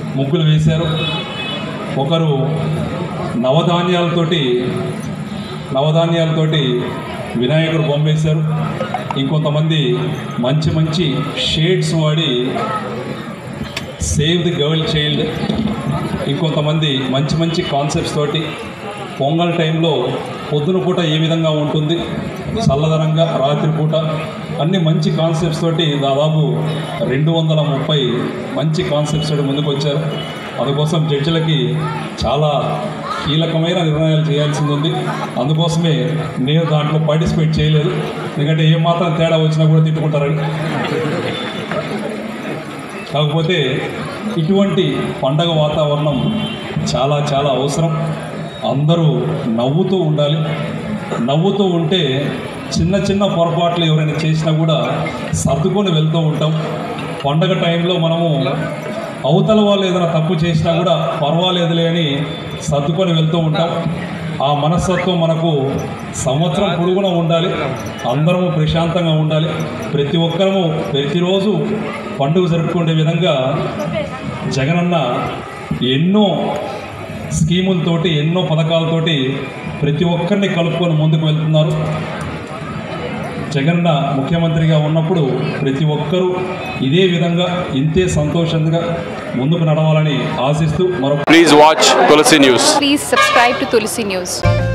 ముగ్గులు వేశారు ఒకరు నవధాన్యాలతోటి నవధాన్యాలతోటి వినాయకుడు బొమ్మ వేశారు ఇంకొంతమంది మంచి మంచి షేడ్స్ వాడి సేవ్ ది గర్ల్ చైల్డ్ ఇంకొంతమంది మంచి మంచి కాన్సెప్ట్స్ తోటి పొంగల్ టైంలో పొద్దున పూట ఏ విధంగా ఉంటుంది చల్లదనంగా రాత్రి పూట అన్ని మంచి కాన్సెప్ట్స్ తోటి దాదాపు రెండు వందల ముప్పై మంచి కాన్సెప్ట్స్ తోటి ముందుకు వచ్చారు అందుకోసం జడ్జిలకి చాలా కీలకమైన నిర్ణయాలు చేయాల్సింది ఉంది అందుకోసమే నేను దాంట్లో పార్టిసిపేట్ చేయలేదు ఎందుకంటే ఏ మాత్రం తేడా వచ్చినా కూడా తిట్టుకుంటారని కాకపోతే ఇటువంటి పండగ వాతావరణం చాలా చాలా అవసరం అందరూ నవ్వుతూ ఉండాలి నవ్వుతూ ఉంటే చిన్న చిన్న పొరపాట్లు ఎవరైనా చేసినా కూడా సర్దుకొని వెళ్తూ ఉంటాం పండగ టైంలో మనము అవతల వాళ్ళు ఏదైనా తప్పు చేసినా కూడా పర్వాలేదులే అని సర్దుకొని వెళ్తూ ఉంటాం ఆ మనస్తత్వం మనకు సంవత్సరం పొడుగునా ఉండాలి అందరము ప్రశాంతంగా ఉండాలి ప్రతి ఒక్కరము ప్రతిరోజు పండుగ జరుపుకునే విధంగా జగనన్న ఎన్నో స్కీములతోటి ఎన్నో పథకాలతోటి ప్రతి ఒక్కరిని కలుపుకొని ముందుకు వెళ్తున్నారు జగన్న ముఖ్యమంత్రిగా ఉన్నప్పుడు ప్రతి ఒక్కరూ ఇదే విధంగా ఇంతే సంతోషంగా ముందుకు నడవాలని ఆశిస్తూ మరొక Please watch Tulsi News. Please subscribe to Tulsi News.